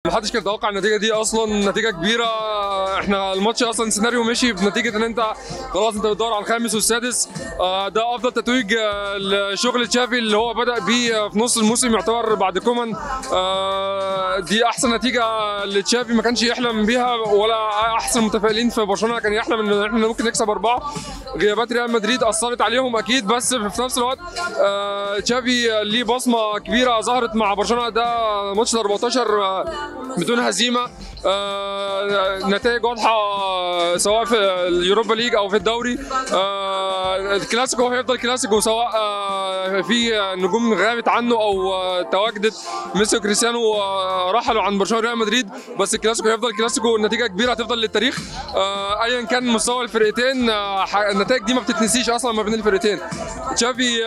محدش كان يتوقع النتيجه دي اصلا نتيجه كبيره احنا الماتش اصلا سيناريو مشي بنتيجه ان انت خلاص انت بتدور على الخامس والسادس آه، ده افضل تتويج آه، لشغل تشافي اللي هو بدا بيه في نص الموسم يعتبر بعد كومان آه، دي احسن نتيجه لتشافي ما كانش يحلم بيها ولا احسن متفائلين في برشلونه كان يحلم ان احنا ممكن نكسب اربعه غيابات ريال مدريد اثرت عليهم اكيد بس في نفس الوقت آه، تشافي ليه بصمه كبيره ظهرت مع برشلونه ده ماتش ال 14 آه، بدون هزيمه آه، نتائج واضحه آه، سواء في اليوروبا ليج او في الدوري آه، الكلاسيكو هيفضل كلاسيكو سواء آه، في نجوم غابت عنه او آه، تواجدت ميسي وكريستيانو آه، رحلوا عن برشلونه وريال مدريد بس الكلاسيكو هيفضل كلاسيكو النتيجه كبيره هتفضل للتاريخ آه، ايا كان مستوى الفرقتين آه، ح- النتائج دي ما بتتنسيش اصلا ما بين الفرقتين تشافي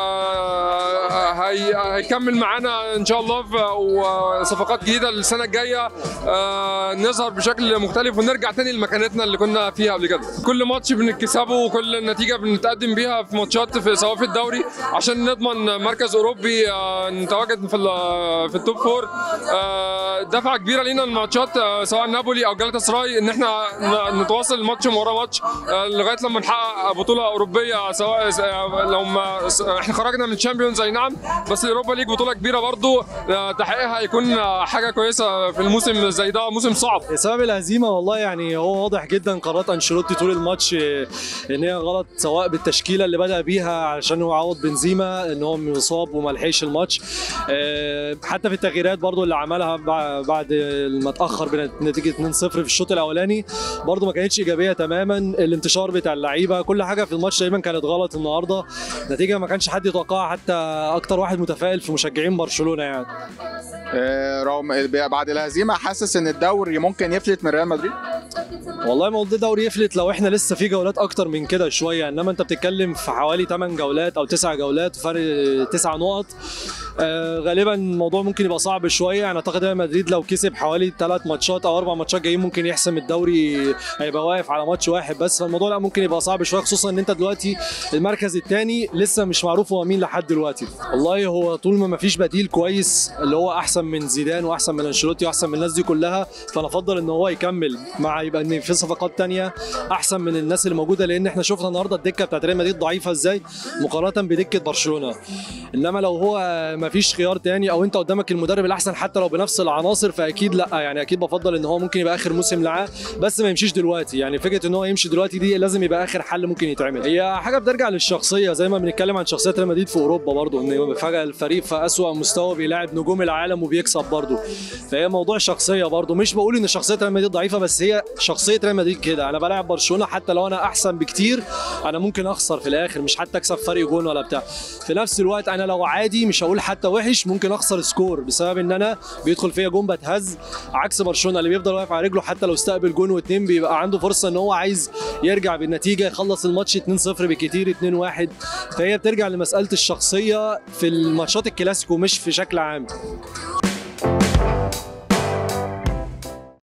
آه، هي- هيكمل معانا ان شاء الله في- وصفقات جديده السنه الجايه آه، نظهر بشكل مختلف ونرجع تاني لمكانتنا اللي كنا فيها قبل كده كل ماتش بنكسبه وكل نتيجه بنتقدم بيها في ماتشات في سواء في الدوري عشان نضمن مركز اوروبي آه، نتواجد في ال- في التوب فور آه، دفعه كبيره لينا الماتشات آه، سواء نابولي او جالاتا سراي ان احنا ن- نتواصل ماتش ورا ماتش آه، لغايه لما نحقق بطوله اوروبيه سواء س- آه، لو ما س- احنا خرجنا من الشامبيونز اي نعم بس الاوروبا ليج بطوله كبيره برضو آه، تحقيقها هيكون آه، حاجه كويسه في الموسم زي ده موسم صعب سبب الهزيمه والله يعني هو واضح جدا قرارات انشيلوتي طول الماتش آه، ان هي غلط سواء بالتشكيله اللي بدا بيها علشان هو يعوض بنزيما ان هو مصاب وما لحقش الماتش آه، حتى في التغييرات برضو اللي عملها بع- بعد ما اتاخر بنتيجه 2-0 في الشوط الاولاني برضو ما كانتش ايجابيه تماما الانتشار بتاع اللعيبه كل حاجه في الماتش تقريبا كانت غلط النهارده نتيجه ما كانش حد يتوقعها حتى اكتر واحد متفائل في مشجعين برشلونه يعني آه، رغم بعد الهزيمه حاسس ان الدوري ممكن يفلت من ريال مدريد والله موضوع الدوري يفلت لو احنا لسه في جولات اكتر من كده شويه انما انت بتتكلم في حوالي 8 جولات او 9 جولات فرق 9 نقط آه غالبا الموضوع ممكن يبقى صعب شويه يعني اعتقد ريال مدريد لو كسب حوالي 3 ماتشات او 4 ماتشات جايين ممكن يحسم الدوري هيبقى واقف على ماتش واحد بس فالموضوع لا ممكن يبقى صعب شويه خصوصا ان انت دلوقتي المركز الثاني لسه مش معروف هو مين لحد دلوقتي والله هو طول ما مفيش بديل كويس اللي هو احسن من زيدان واحسن من انشيلوتي واحسن من الناس دي كلها فانا افضل ان هو يكمل مع يبقى ان في صفقات تانية احسن من الناس اللي موجوده لان احنا شفنا النهارده الدكه بتاعت ريال مدريد ضعيفه ازاي مقارنه بدكه برشلونه انما لو هو مفيش خيار تاني او انت قدامك المدرب الاحسن حتى لو بنفس العناصر فاكيد لا يعني اكيد بفضل ان هو ممكن يبقى اخر موسم معاه بس ما يمشيش دلوقتي يعني فكره ان هو يمشي دلوقتي دي لازم يبقى اخر حل ممكن يتعمل هي حاجه بترجع للشخصيه زي ما بنتكلم عن شخصيه ريال مدريد في اوروبا برضو ان فجاه الفريق في اسوأ مستوى بيلاعب نجوم العالم وبيكسب برضو فهي موضوع شخصيه برضو مش بقول ان شخصيه ريال مدريد ضعيفه بس هي شخصيه ريال مدريد كده انا بلاعب برشلونه حتى لو انا احسن بكتير انا ممكن اخسر في الاخر مش حتى اكسب فرق جون ولا بتاع في نفس الوقت انا لو عادي مش هقول حتى وحش ممكن اخسر سكور بسبب ان انا بيدخل فيا جون بتهز عكس برشلونه اللي بيفضل واقف على رجله حتى لو استقبل جون واتنين بيبقى عنده فرصه ان هو عايز يرجع بالنتيجه يخلص الماتش 2-0 بالكتير 2-1 فهي بترجع لمساله الشخصيه في الماتشات الكلاسيكو مش في شكل عام